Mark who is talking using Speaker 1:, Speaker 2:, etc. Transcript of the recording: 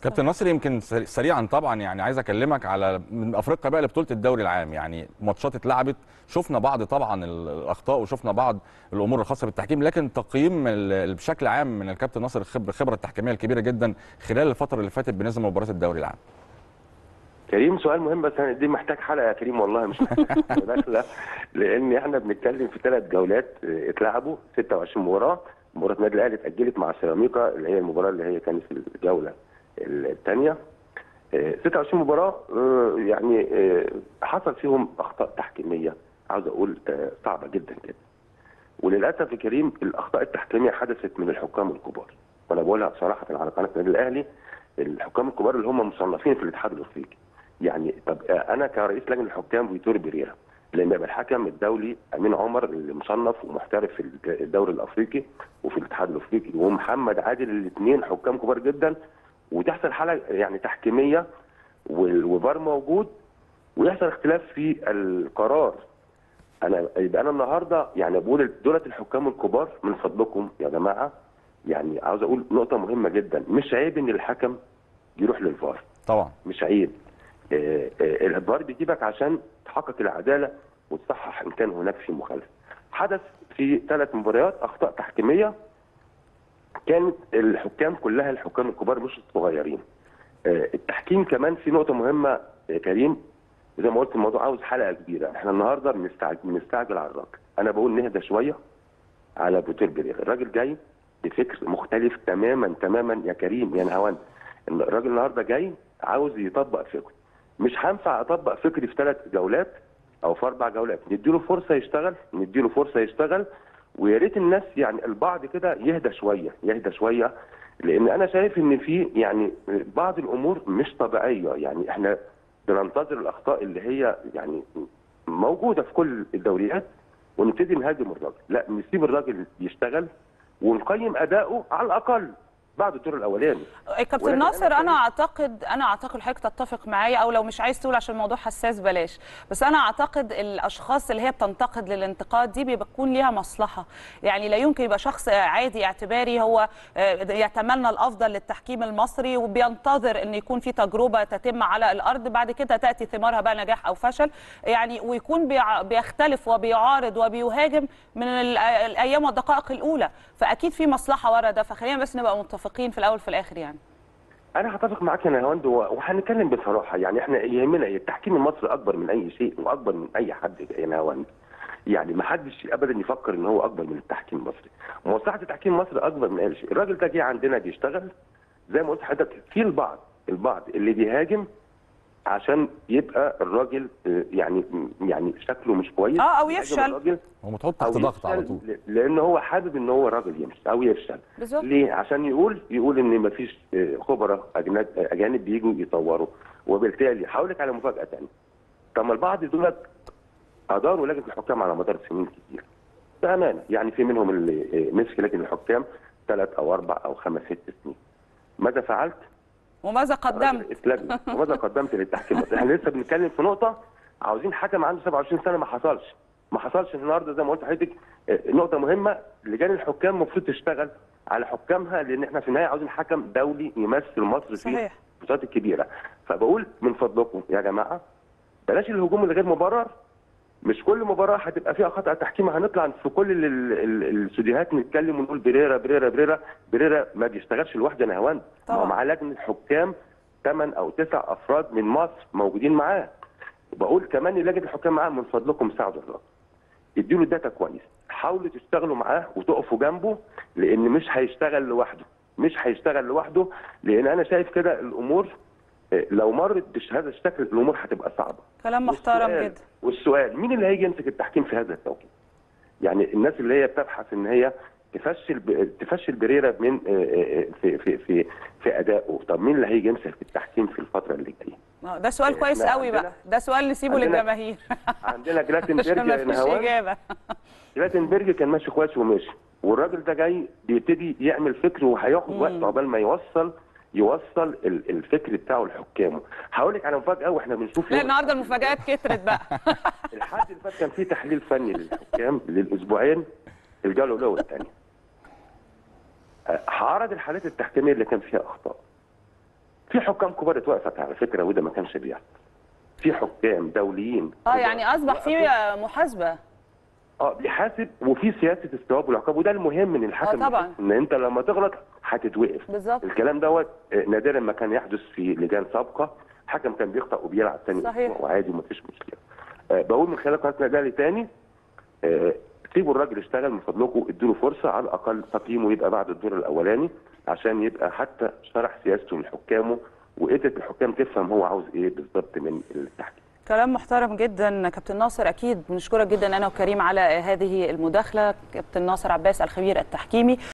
Speaker 1: كابتن ناصر يمكن سري- سريعا طبعا يعني عايز اكلمك على من افريقيا بقى لبطوله الدوري العام يعني ماتشات اتلعبت شفنا بعض طبعا ال- الاخطاء وشفنا بعض الامور الخاصه بالتحكيم لكن تقييم ال- بشكل عام من الكابتن ناصر الخبره الخبره التحكيميه الكبيره جدا خلال الفتره اللي فاتت بالنسبه لمباريات الدوري العام
Speaker 2: كريم سؤال مهم بس أنا دي محتاج حلقه يا كريم والله مش داخله لان احنا بنتكلم في ثلاث جولات اه، اتلعبوا 26 مباراه مباراه النادي الاهلي اتاجلت مع سيراميكا اللي هي المباراه اللي هي كانت في الجوله الثانيه 26 مباراه اه، يعني اه، حصل فيهم اخطاء تحكيميه عاوز اقول اه، صعبه جدا جدا وللاسف يا كريم الاخطاء التحكيميه حدثت من الحكام الكبار وانا بقولها بصراحه على قناه النادي الاهلي الحكام الكبار اللي هم مصنفين في الاتحاد الافريقي يعني طب انا كرئيس لجنه الحكام فيتوري بيريرا لان يبقى الحكم الدولي امين عمر اللي مصنف ومحترف في الدوري الافريقي وفي الاتحاد الافريقي ومحمد عادل الاثنين حكام كبار جدا وتحصل حاله يعني تحكيميه وال- وفار موجود ويحصل اختلاف في القرار انا يبقى انا النهارده يعني بقول دولة الحكام الكبار من فضلكم يا جماعه يعني عاوز اقول نقطه مهمه جدا مش عيب ان الحكم يروح للفار
Speaker 1: طبعا
Speaker 2: مش عيب آه، آه، الفار بيجيبك عشان تحقق العداله وتصحح ان كان هناك في مخالفه حدث في ثلاث مباريات اخطاء تحكيميه كانت الحكام كلها الحكام الكبار مش الصغيرين آه، التحكيم كمان في نقطه مهمه يا كريم زي ما قلت الموضوع عاوز حلقه كبيره احنا النهارده بنستعجل بنستعجل على الراجل انا بقول نهدى شويه على بوتير بيريغ الراجل جاي بفكر مختلف تماما تماما يا كريم يا نهوان إن الراجل النهارده جاي عاوز يطبق فكره مش هينفع اطبق فكري في ثلاث جولات او في اربع جولات نديله فرصه يشتغل نديله فرصه يشتغل ويا ريت الناس يعني البعض كده يهدى شويه يهدى شويه لان انا شايف ان في يعني بعض الامور مش طبيعيه يعني احنا بننتظر الاخطاء اللي هي يعني موجوده في كل الدوريات ونبتدي نهاجم الراجل لا نسيب الراجل يشتغل ونقيم اداؤه على الاقل بعد الدور الاولاني
Speaker 3: كابتن
Speaker 2: ولكن
Speaker 3: ناصر
Speaker 2: أنا
Speaker 3: انا اعتقد انا اعتقد حضرتك تتفق معايا او لو مش عايز تقول عشان الموضوع حساس بلاش بس انا اعتقد الاشخاص اللي هي بتنتقد للانتقاد دي بيكون ليها مصلحه يعني لا يمكن يبقى شخص عادي اعتباري هو آه، يتمنى الافضل للتحكيم المصري وبينتظر ان يكون في تجربه تتم على الارض بعد كده تاتي ثمارها بقى نجاح او فشل يعني ويكون بيع- بيختلف وبيعارض وبيهاجم من ال- الايام والدقائق الاولى فاكيد في مصلحه ورا ده فخلينا بس نبقى متفقين في الاول في الاخر يعني
Speaker 2: انا هتفق معاك يا نهاوند و- وهنتكلم بصراحه يعني احنا يهمنا إيه؟ التحكيم المصري اكبر من اي شيء واكبر من اي حد يا نهاوند يعني ما حدش ابدا يفكر ان هو اكبر من التحكيم المصري مصلحه التحكيم المصري اكبر من اي شيء الراجل ده جه عندنا بيشتغل زي ما قلت لحضرتك في البعض البعض اللي بيهاجم عشان يبقى الراجل آه، يعني يعني شكله مش كويس
Speaker 3: اه او
Speaker 2: يهاجم
Speaker 3: يفشل
Speaker 2: الراجل
Speaker 1: هو متحط
Speaker 2: أو
Speaker 1: تحت ضغط على
Speaker 2: يفشل
Speaker 1: طول
Speaker 2: ل- لان هو حابب ان هو راجل يمشي او يفشل
Speaker 3: بالظبط
Speaker 2: ليه؟ عشان يقول يقول ان مفيش آه، خبراء اجانب اجانب بيجوا يطوروا وبالتالي هقول لك على مفاجاه ثانيه. طب ما البعض دول اداروا لجنه الحكام على مدار سنين كتير. بامانه يعني في منهم اللي آه، مسك لجنه الحكام ثلاث او اربع او خمس ست سنين. ماذا فعلت؟
Speaker 3: وماذا قدمت
Speaker 2: اتلجنت وماذا قدمت للتحكيم المصري؟ احنا لسه بنتكلم في نقطه عاوزين حكم عنده 27 سنه ما حصلش ما حصلش النهارده زي ما قلت لحضرتك آه، نقطه مهمه لجان الحكام المفروض تشتغل على حكامها لان احنا في النهايه عاوزين حكم دولي يمثل مصر في
Speaker 3: صحيح
Speaker 2: البطولات الكبيره فبقول من فضلكم يا جماعه بلاش الهجوم الغير مبرر مش كل مباراه هتبقى فيها خطا تحكيم هنطلع في كل ال- ال- ال- الاستوديوهات نتكلم ونقول بريرا بريرا بريرا بريرا ما بيشتغلش لوحده يا نهوان ما هو
Speaker 3: طبعا.
Speaker 2: معاه لجنه حكام ثمان او تسع افراد من مصر موجودين معاه بقول كمان لجنه الحكام معاه من فضلكم ساعدوا الراجل اديله داتا كويس حاولوا تشتغلوا معاه وتقفوا جنبه لان مش هيشتغل لوحده مش هيشتغل لوحده لان انا شايف كده الامور آه، لو مرت بهذا الشكل الامور هتبقى صعبه
Speaker 3: كلام محترم
Speaker 2: والسؤال-
Speaker 3: جدا
Speaker 2: والسؤال مين اللي هيجي يمسك التحكيم في هذا التوقيت؟ يعني الناس اللي هي بتبحث ان هي تفشل ب... تفشل بريرا من آه، آه، في في في في ادائه، طب مين اللي هيجي يمسك التحكيم في الفتره اللي جايه؟
Speaker 3: آه، ده سؤال كويس
Speaker 2: إحنا
Speaker 3: قوي
Speaker 2: عندنا-
Speaker 3: بقى ده سؤال نسيبه
Speaker 2: عندنا-
Speaker 3: للجماهير
Speaker 2: عندنا جلاتنبرج
Speaker 3: عشان ما
Speaker 2: يا
Speaker 3: فيش
Speaker 2: نهوان
Speaker 3: اجابه
Speaker 2: جلاتنبرج كان ماشي كويس وماشي والراجل ده جاي بيبتدي يعمل فكر وهياخد وقت
Speaker 3: مم.
Speaker 2: عقبال ما يوصل يوصل ال- الفكر بتاعه لحكامه. هقول لك على مفاجاه واحنا بنشوف
Speaker 3: لا
Speaker 2: يوم
Speaker 3: النهارده المفاجآت كترت بقى
Speaker 2: الحد اللي فات كان في تحليل فني للحكام للاسبوعين الجوله الاولى والثانيه. هعرض الحالات التحكيميه اللي كان فيها اخطاء. في في حكام كبار اتوقفت على فكره وده ما كانش بيحصل في حكام دوليين
Speaker 3: اه
Speaker 2: كبار
Speaker 3: يعني اصبح في
Speaker 2: اتوقفوا.
Speaker 3: محاسبه
Speaker 2: اه بيحاسب وفي سياسه الثواب والعقاب وده المهم ان الحكم
Speaker 3: آه طبعاً.
Speaker 2: يحس ان انت لما تغلط هتتوقف
Speaker 3: بالظبط
Speaker 2: الكلام دوت آه، نادرا ما كان يحدث في لجان سابقه الحكم كان بيخطا وبيلعب تاني
Speaker 3: صحيح.
Speaker 2: أسبوع وعادي ومفيش مشكله آه، بقول من خلال قناه النادي الأهلي تاني آه، سيبوا الراجل يشتغل من فضلكم ادوا فرصه على الاقل تقييمه يبقى بعد الدور الاولاني عشان يبقى حتى شرح سياسته لحكامه وقدرت الحكام تفهم هو عاوز ايه بالظبط من التحكيم
Speaker 3: كلام محترم جدا كابتن ناصر اكيد بنشكرك جدا انا وكريم على هذه المداخله كابتن ناصر عباس الخبير التحكيمي